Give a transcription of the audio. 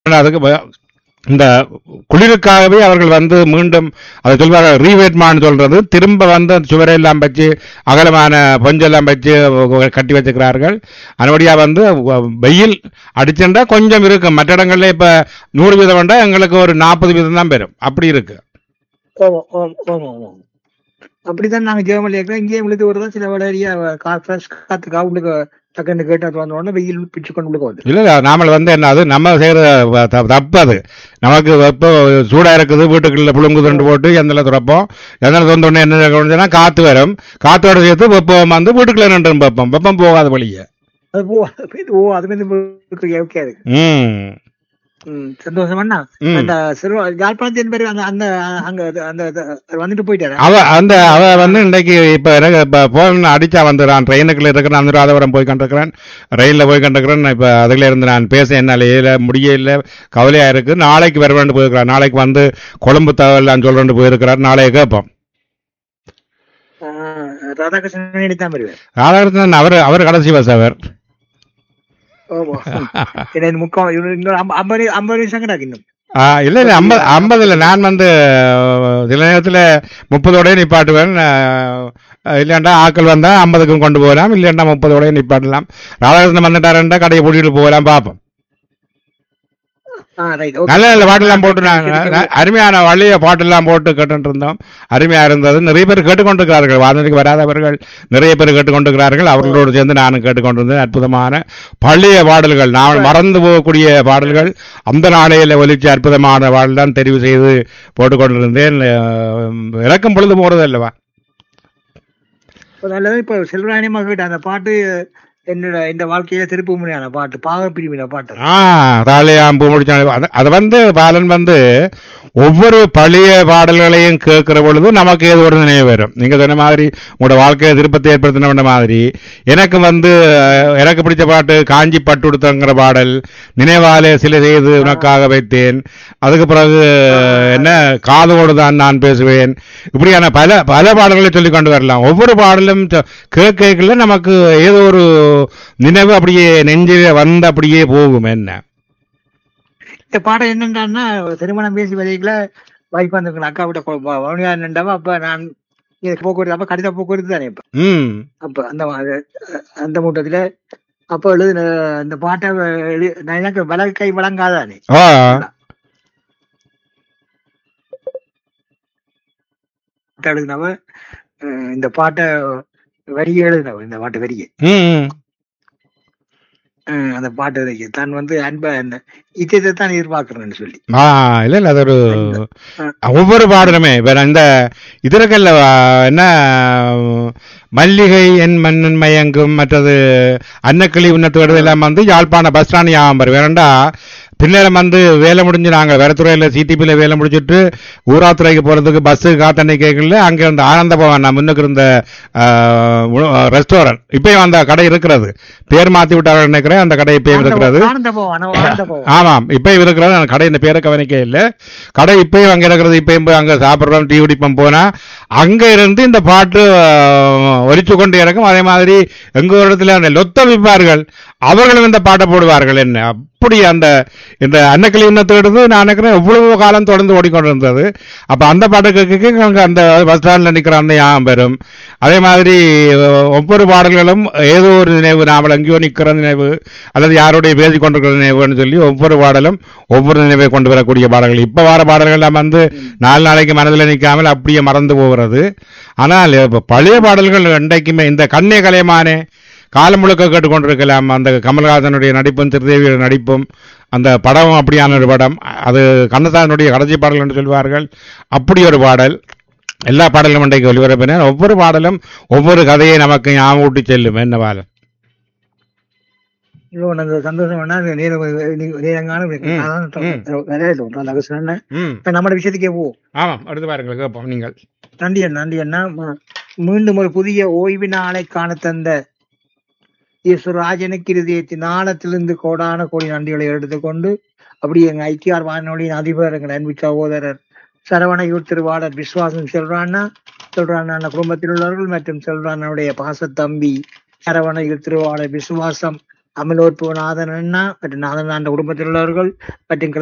அதுக்கு ப- இந்த குளிருக்காகவே அவர்கள் வந்து மீண்டும் அதை சொல்வார்கள் ரீவேட்மான்னு சொல்றது திரும்ப வந்து அந்த சுவரையெல்லாம் வச்சு அகலமான பொஞ்செல்லாம் வச்சு கட்டி வச்சுக்கிறார்கள் அதுபடியா வந்து வ- வெயில் அடிச்சுட்டா கொஞ்சம் இருக்கும் மற்ற இடங்கள்ல இப்ப நூறு வீதம் வேண்டா எங்களுக்கு ஒரு நாற்பது வீதம் தான் பெறும் அப்படி இருக்கு ஓமா ஓம் ஓமா ஓமா அப்படித்தான் நாங்க ஜெர்மனில இருக்கிறோம் இங்கேயும் விழுது வருதா சில வளரியா ஃப்ரெஷ் காத்துக்கா உங்களுக்கு டக்குன்னு கேட்டு வந்த உடனே வெயில் பிச்சு கொண்டு உங்களுக்கு வந்து இல்ல இல்ல, நாமல் வந்து என்ன அது நம்ம செய்யற வ- த- தப்பு அது நமக்கு வெப்பம் சூடா இருக்குது வீட்டுக்குள்ள புழுங்குதுண்டு போட்டு எந்தல துறப்போம் எந்தல தொந்த உடனே என்ன நடக்கும்னு சொன்னா காத்து வரும் காத்தோட சேர்த்து வெப்பம் வந்து வீட்டுக்குள்ள நின்று வெப்பம் வெப்பம் போகாத வழிய அது போ ஓ அது வந்து ஓகே இருக்கு ம் ம், சந்தோஷம் அண்ணா ம். அந்த சிறுவ யாழ்ப்பாணத்தின் பேரு அந்த அந்த அங்க அந்த அந்த வந்துட்டு போயிட்டாரு அவ அந்த அவ வந்து இன்னைக்கு இப்ப எனக்கு இப்ப போன் அடிச்சா வந்துடுறான் ட்ரெயினுக்குள்ள இருக்கிறேன் அனுராதபுரம் போய் கண்டிருக்கிறேன் ரயில்ல போய் கண்டிருக்கிறேன் இப்ப அதுல இருந்து நான் பேச என்னால இல்ல முடிய இல்ல கவலையா இருக்கு நாளைக்கு வருவேன் போயிருக்கிறார் நாளைக்கு வந்து கொழும்பு தகவல் சொல்றேன் போயிருக்கிறார் நாளைக்கு கேட்போம் ராதாகிருஷ்ணன் தான் வருவார் ராதாகிருஷ்ணன் அவர் அவர் கடைசி பஸ் அவர் ஆமா ஏன்னா இது முக்கால் இவரு இன்னொரு ஐம்ப- ஐம்பது ஐம்பது நிமிஷம் கிடக்கு இன்னும் ஆ, இல்ல இல்ல ஐம்பது ஐம்பது இல்ல நான் வந்து அஹ், சில நேரத்துல முப்பதோடய நிப்பாட்டுவேன் அஹ், இல்லையாண்டா ஆக்கள் வந்தா ஐம்பதுக்கும் கொண்டு போகலாம் இல்லையாண்டா முப்பதோடய நிப்பாட்டலாம் ராதாகிருஷ்ணன் வந்துட்டாருண்டா கடையை பூட்டிட்டு போகலாம் பார்ப்போம் ஆ ரைட் நல்ல நல்ல பாட்டெல்லாம் போட்டு நாங்க ந- அருமையான வள்ளிய பாட்டெல்லாம் போட்டு கேட்டுட்டு இருந்தோம் அருமையா இருந்தது நிறைய பேர் கேட்டுக்கொண்டிருக்கிறார்கள் வானொலிக்கு வராதவர்கள் நிறைய பேர் கேட்டுக்கொண்டிருக்கிறார்கள் அவர்களோடு சேர்ந்து நானும் கேட்டுக்கொண்டிருந்தேன் அற்புதமான பழைய பாடல்கள் நான் மறந்து போகக்கூடிய பாடல்கள் அந்த நாளையில ஒலிச்ச அற்புதமான பாடல் தான் தெரிவு செய்து போட்டுக்கொண்டிருந்தேன் அஹ், இறக்கும் பொழுது போறது அல்லவா நல்லது இப்ப செல்வராணி மகிட்ட அந்த பாட்டு என்னோட இந்த வாழ்க்கையில திருப்பு முனையான பாட்டு பாக பிரிவின பாட்டு ஆ தாலியாம்பு முடிச்சாங்க அது வந்து பாலன் வந்து ஒவ்வொரு பழைய பாடல்களையும் கேட்கிற பொழுது நமக்கு ஏதோ ஒரு நினைவு வரும் நீங்க சொன்ன மாதிரி உங்களோட வாழ்க்கையை திருப்பத்தை ஏற்படுத்தின மாதிரி எனக்கு வந்து அஹ், எனக்கு பிடிச்ச பாட்டு காஞ்சி பட்டுடுத்தங்கிற பாடல் நினைவாலே சில செய்து உனக்காக வைத்தேன் அதுக்கு பிறகு என்ன காதோடு தான் நான் பேசுவேன் இப்படியான பல பல பாடல்களை சொல்லிக் கொண்டு வரலாம் ஒவ்வொரு பாடலும் சொ- கேட்கல நமக்கு ஏதோ ஒரு நினைவு அப்படியே நெஞ்சில வந்து அப்படியே போகும் என்ன இந்த பாடம் என்னன்றான்னா திருமணம் பேசி வரைக்குள்ள வைஃப் அந்த அக்கா விட்ட வவுனியா என்னண்டாவா அப்ப நான் இது போக்குவரத்து அப்ப கடித போக்குவரத்து தானே இப்ப ம் அப்ப அந்த மா- அந்த மூட்டத்துல அப்ப எழுதின இந்த பாட்டை எழு- நான் எனக்கு வலது கை வழங்காதானே ஆ பாட்டை எழுதினவ அஹ், இந்த பாட்டை வரிய எழுதினவ இந்த பாட்டு வரிய ம் ம். அஹ், அந்த பாட்டு வரிக்கு தான் வந்து அன்ப என்ன இதை தான் எதிர்பார்க்கிறேன்னு சொல்லி ஆ இல்ல இல்ல அது ஒரு அஹ், ஒவ்வொரு பாடலுமே இப்ப நான் இந்த இதற்கல்ல என்ன மல்லிகை என் மன்னன் மயங்கும் மற்றது அன்னக்கிளி உன்னத்தோடு எல்லாம் வந்து யாழ்ப்பாண பஸ் ஸ்டாண்ட் ஞாபகம் வரும் வேறண்டா பின்னேரம் வந்து வேலை முடிஞ்சு நாங்க வேறத்துறையில சிடிபியில் வேலை முடிச்சிட்டு ஊராத்துறைக்கு போறதுக்கு பஸ்ஸு காத்தண்ணை கேட்கல அங்க இருந்த ஆனந்த பவன் நான் முன்னுக்கு இருந்த ரெஸ்டாரண்ட் இப்பயும் அந்த கடை இருக்கிறது பேர் மாத்தி விட்டார்கள் நினைக்கிறேன் அந்த கடை இப்பயும் இருக்கிறது ஆனந்த பவன் ஆனந்த பவன் ஆமாம் இப்பயும் இருக்கிறது அந்த கடை இந்த பேரை கவனிக்க இல்லை கடை இப்பயும் அங்க இருக்கிறது இப்பயும் போய் அங்க சாப்பிடுறோம் டீ குடிப்போம் போனா அங்க இருந்து இந்த பாட்டு ஆஹ், ஒலிச்சு கொண்டு இருக்கும் அதே மாதிரி எங்க ஒரு இடத்துல அந்த லொத்த விற்பார்கள் அவர்களும் இந்த பாட்டை போடுவார்கள் என்ன அப்படி அந்த இந்த அன்னக்கிளி இன்னத்தோடு நான் நினைக்கிறேன் எவ்வளவு காலம் தொடர்ந்து ஓடிக்கொண்டிருந்தது அப்ப அந்த பாட்டை கேட்க அங்க அந்த பஸ் ஸ்டாண்ட்ல நிக்கிற அந்த ஞாபகம் வரும் அதே மாதிரி அஹ், ஒவ்வொரு பாடல்களும் ஏதோ ஒரு நினைவு நாமல் எங்கேயோ நிக்கிற நினைவு அல்லது யாரோடைய பேசிக் கொண்டிருக்கிற நினைவுன்னு சொல்லி ஒவ்வொரு பாடலும் ஒவ்வொரு நினைவை கொண்டு வரக்கூடிய பாடல்கள் இப்ப வர பாடல்கள் எல்லாம் வந்து நாலு நாளைக்கு மனதில் நிற்காமல் அப்படியே மறந்து போகிறது ஆனால் இப்ப பழைய பாடல்கள் இன்றைக்குமே இந்த கண்ணே கலையமானே காலம் முழுக்க கேட்டுக்கொண்டிருக்கலாம் அந்த கமல்ஹாசனுடைய நடிப்பும் திருதேவியோட நடிப்பும் அந்த படம் அப்படியான ஒரு படம் அது கண்ணதாசனுடைய கடைசி பாடல் என்று சொல்வார்கள் அப்படி ஒரு பாடல் எல்லா பாடலும் இன்றைக்கு ஒளிபரப்பின ஒவ்வொரு பாடலும் ஒவ்வொரு கதையை நமக்கு ஞாபகம் ஊட்டி செல்லும் என்ன பாடல் ஐயோ, எனக்கு சந்தோஷம் வேணா நேரம் நேரங்கான ம், நிறைய சொன்னேன் ம் இப்ப நம்ம விஷயத்துக்கே போ ஆமாம் அடுத்து பாருங்கள் கேட்போம் நீங்கள் நன்றி அண்ணா, நன்றி அண்ணா ம- மீண்டும் ஒரு புதிய ஓய்வு நாளை காண தந்த ஈஸ்வராஜனுக்கு இருதயத்தின் ஆழத்திலிருந்து கோடான கோடி நன்றிகளை எடுத்துக்கொண்டு அப்படி எங்க ஐக்கியார் வானொலியின் அதிபர் எங்கள் அன்பு சகோதரர் சரவணையூர் திருவாளர் விஸ்வாசம் செல்றான்னா சொல்றான் குடும்பத்தில் உள்ளவர்கள் மற்றும் செல்றானுடைய பாச தம்பி சரவணையூர் திருவாளர் விசுவாசம் அமலோற்பு நாதன் அண்ணா மற்றும் நாதன் அந்த குடும்பத்தில் உள்ளவர்கள் மற்றும்